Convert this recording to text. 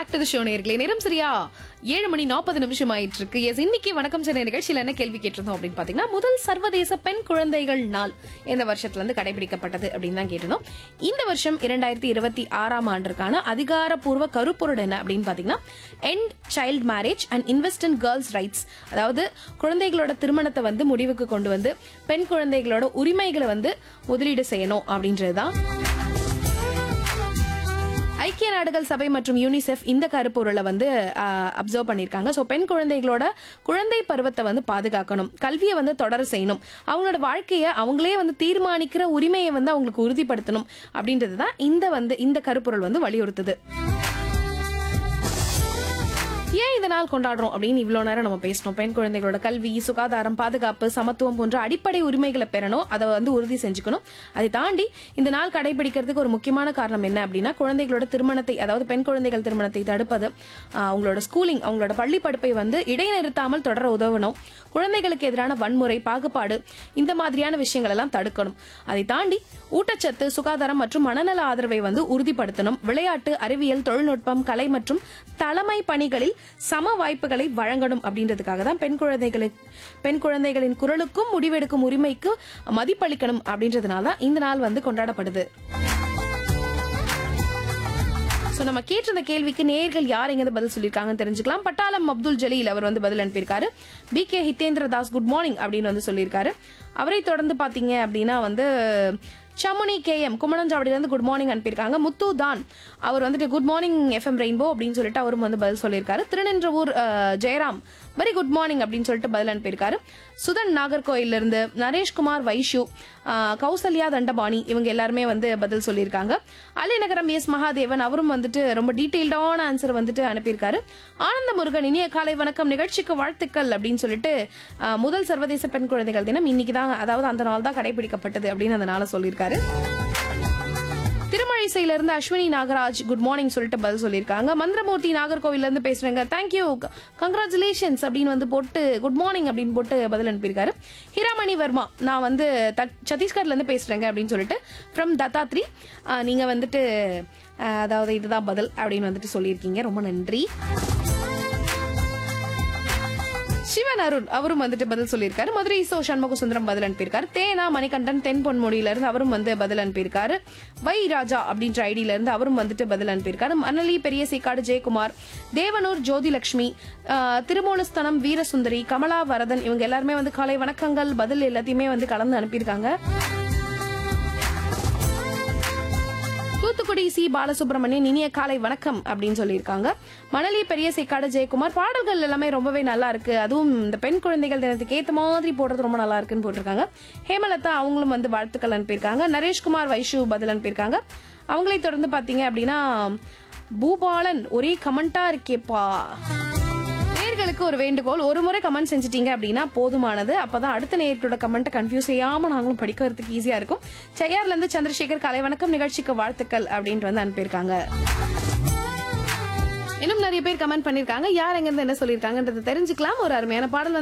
back to show நேர்களே நேரம் சரியா ஏழு மணி நாற்பது நிமிஷம் ஆயிட்டு இருக்கு எஸ் இன்னைக்கு வணக்கம் சென்னை நிகழ்ச்சியில் என்ன கேள்வி கேட்டிருந்தோம் அப்படின்னு பாத்தீங்கன்னா முதல் சர்வதேச பெண் குழந்தைகள் நாள் எந்த வருஷத்துல இருந்து கடைபிடிக்கப்பட்டது அப்படின்னு தான் கேட்டிருந்தோம் இந்த வருஷம் இரண்டாயிரத்தி இருபத்தி ஆறாம் ஆண்டிற்கான அதிகாரப்பூர்வ கருப்பொருள் என்ன அப்படின்னு பாத்தீங்கன்னா end child marriage and invest in girls rights அதாவது குழந்தைகளோட திருமணத்தை வந்து முடிவுக்கு கொண்டு வந்து பெண் குழந்தைகளோட உரிமைகளை வந்து முதலீடு செய்யணும் அப்படின்றதுதான் ஐக்கிய நாடுகள் சபை மற்றும் யூனிசெஃப் இந்த கருப்பொருளை வந்து அப்சர்வ் பண்ணியிருக்காங்க ஸோ பெண் குழந்தைகளோட குழந்தை பருவத்தை வந்து பாதுகாக்கணும் கல்வியை வந்து தொடர செய்யணும் அவங்களோட வாழ்க்கையை அவங்களே வந்து தீர்மானிக்கிற உரிமையை வந்து அவங்களுக்கு உறுதிப்படுத்தணும் அப்படின்றது தான் இந்த வந்து இந்த கருப்பொருள் வந்து வலியுறுத்துது ஏன் இந்த நாள் கொண்டாடுறோம் அப்படின்னு இவ்வளவு நேரம் நம்ம பேசணும் பெண் குழந்தைகளோட கல்வி சுகாதாரம் பாதுகாப்பு சமத்துவம் போன்ற அடிப்படை உரிமைகளை பெறணும் அதை வந்து உறுதி செஞ்சுக்கணும் அதை தாண்டி இந்த நாள் கடைபிடிக்கிறதுக்கு ஒரு முக்கியமான காரணம் என்ன அப்படின்னா குழந்தைகளோட திருமணத்தை அதாவது பெண் குழந்தைகள் திருமணத்தை தடுப்பது ஆஹ் அவங்களோட ஸ்கூலிங் அவங்களோட பள்ளி படிப்பை வந்து இடைநிறுத்தாமல் தொடர உதவணும் குழந்தைகளுக்கு எதிரான வன்முறை பாகுபாடு இந்த மாதிரியான விஷயங்கள் எல்லாம் தடுக்கணும் அதை தாண்டி ஊட்டச்சத்து சுகாதாரம் மற்றும் மனநல ஆதரவை வந்து உறுதிப்படுத்தணும் விளையாட்டு அறிவியல் தொழில்நுட்பம் கலை மற்றும் தலைமை பணிகளில் சம வாய்ப்புகளை வழங்கணும் அப்படின்றதுக்காக தான் பெண் குழந்தைகளுக்கு பெண் குழந்தைகளின் குரலுக்கும் முடிவெடுக்கும் உரிமைக்கு மதிப்பளிக்கணும் அப்படின்றதுனால தான் இந்த நாள் வந்து கொண்டாடப்படுது சோ நம்ம கேட்டிருந்த கேள்விக்கு நேர்கள் யார் எங்க பதில் சொல்லியிருக்காங்கன்னு தெரிஞ்சுக்கலாம் பட்டாளம் அப்துல் ஜலீல் அவர் வந்து பதில் அனுப்பியிருக்காரு P K Hitendra Das good morning அப்படின்னு வந்து சொல்லியிருக்காரு அவரை தொடர்ந்து பாத்தீங்க அப்படின்னா வந்து சமுனி கே எம் குமணஞ்சாவடியில இருந்து குட் மார்னிங் அனுப்பியிருக்காங்க முத்து தான் அவர் வந்துட்டு குட் மார்னிங் எஃப்எம் ரெயின்போ அப்படின்னு சொல்லிட்டு அவரும் வந்து பதில் சொல்லியிருக்காரு திருநின்றவூர் அஹ், ஜெயராம் வெரி குட் மார்னிங் அப்படின்னு சொல்லிட்டு பதில் அனுப்பியிருக்காரு சுதன் நாகர்கோயில்ல இருந்து நரேஷ்குமார் வைஷு ஆஹ், கௌசல்யா தண்டபாணி இவங்க எல்லாருமே வந்து பதில் சொல்லியிருக்காங்க அலைநகரம் எஸ் மகாதேவன் அவரும் வந்துட்டு ரொம்ப டீட்டெயில்டான ஆன்சர் வந்துட்டு அனுப்பியிருக்காரு ஆனந்த முருகன் இனிய காலை வணக்கம் நிகழ்ச்சிக்கு வாழ்த்துக்கள் அப்படின்னு சொல்லிட்டு ஆஹ், முதல் சர்வதேச பெண் குழந்தைகள் தினம் இன்னைக்கு தான் அதாவது அந்த நாள் தான் கடைபிடிக்கப்பட்டது அப்படின்னு அந்த நாளை சொல்லியிருக்காரு திருமழிசையில இருந்து அஸ்வினி நாகராஜ் குட் மார்னிங் சொல்லிட்டு பதில் சொல்லியிருக்காங்க மந்திரமூர்த்தி நாகர்கோவில்ல இருந்து பேசுறேங்க தேங்க்யூ கங்க்ராச்சுலேஷன்ஸ் அப்படின்னு வந்து போட்டு குட் மார்னிங் அப்படின்னு போட்டு பதில் அனுப்பியிருக்காரு ஹிராமணி வர்மா நான் வந்து தட்- சத்தீஸ்கர்ல இருந்து பேசுறேங்க அப்படின்னு சொல்லிட்டு ஃப்ரம் தத்தாத்ரி ஆஹ், நீங்க வந்துட்டு ஆஹ், அதாவது இதுதான் பதில் அப்படின்னு வந்துட்டு சொல்லியிருக்கீங்க ரொம்ப நன்றி சிவன் அருண் அவரும் வந்துட்டு பதில் சொல்லியிருக்காரு மதுரை சோ சண்முக சுந்தரம் பதில் அனுப்பியிருக்காரு தேனா மணிகண்டன் தென் பொன்முடியில இருந்து அவரும் வந்து பதில் அனுப்பியிருக்காரு வை ராஜா அப்படின்ற ஐடியில இருந்து அவரும் வந்துட்டு பதில் அனுப்பியிருக்காரு மணலி பெரிய சீக்காடு ஜெயக்குமார் தேவனூர் ஜோதிலட்சுமி ஆஹ், திருமூலஸ்தனம் வீரசுந்தரி கமலா வரதன் இவங்க எல்லாருமே வந்து காலை வணக்கங்கள் பதில் எல்லாத்தையுமே வந்து கலந்து அனுப்பியிருக்காங்க தூத்துக்குடி சி பாலசுப்ரமணியன் இனிய காலை வணக்கம் அப்படின்னு சொல்லியிருக்காங்க மணலி பெரிய சேக்காடு ஜெயக்குமார் பாடல்கள் எல்லாமே ரொம்பவே நல்லா இருக்கு அதுவும் இந்த பெண் குழந்தைகள் தினத்துக்கு ஏத்த மாதிரி போடுறது ரொம்ப நல்லா இருக்குன்னு போட்டிருக்காங்க ஹேமலதா அவங்களும் வந்து வாழ்த்துக்கள் அனுப்பியிருக்காங்க நரேஷ்குமார் வைஷு பதில் அனுப்பியிருக்காங்க அவங்களை தொடர்ந்து பாத்தீங்க அப்படின்னா பூபாலன் ஒரே கமெண்டா இருக்கேப்பா நேர்களுக்கு ஒரு வேண்டுகோள் ஒரு முறை கமெண்ட் செஞ்சிட்டீங்க அப்படின்னா போதுமானது அப்பதான் அடுத்த நேர்களோட கமெண்ட்டை கன்ஃபியூஸ் செய்யாம நாங்களும் படிக்கிறதுக்கு ஈஸியா இருக்கும் செய்யார்ல இருந்து சந்திரசேகர் கலை வணக்கம் நிகழ்ச்சிக்கு வாழ்த்துக்கள் அப்படின்ட்டு வந்து அனுப்பியிருக்காங்க இன்னும் நிறைய பேர் கமெண்ட் பண்ணிருக்காங்க யார் எங்க இருந்து என்ன சொல்லியிருக்காங்கன்றதை தெரிஞ்சுக்கலாம் ஒரு அருமையான பாடல் வந்து